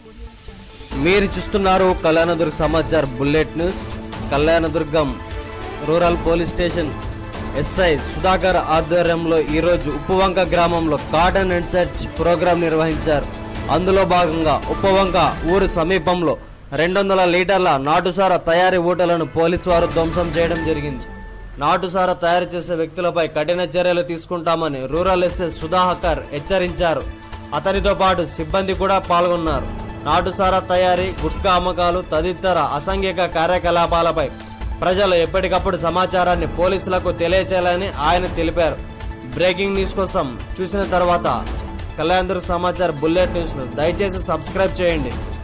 మీరు చూస్తున్నారు Kalyandurg Samachar bullet news Kalyandurgam rural police station SI Sudhakar ఆధ్వర్యంలో ఈరోజు ఉప్పువంక గ్రామంలో కాటన్ అండ్ సెర్చ్ ప్రోగ్రాం నిర్వహించారు అందులో భాగంగా ఉప్పవంక ఊరు సమీపంలో రెండు వందల లీటర్ల నాటుసార తయారీ ఊటలను పోలీసు వారు ధ్వంసం చేయడం జరిగింది నాటుసార తయారు చేసే వ్యక్తులపై కఠిన చర్యలు తీసుకుంటామని రూరల్ ఎస్ఎస్ సుధాకర్ హెచ్చరించారు అతనితో పాటు సిబ్బంది కూడా పాల్గొన్నారు నాటుసారా తయారీ గుట్కా అమ్మకాలు తదితర అసాంఘిక కార్యకలాపాలపై ప్రజలు ఎప్పటికప్పుడు సమాచారాన్ని పోలీసులకు తెలియచేయాలని ఆయన తెలిపారు బ్రేకింగ్ న్యూస్ కోసం చూసిన తర్వాత కళ్యాణ్ సమాచార్ బుల్లెట్ న్యూస్ను దయచేసి సబ్స్క్రైబ్ చేయండి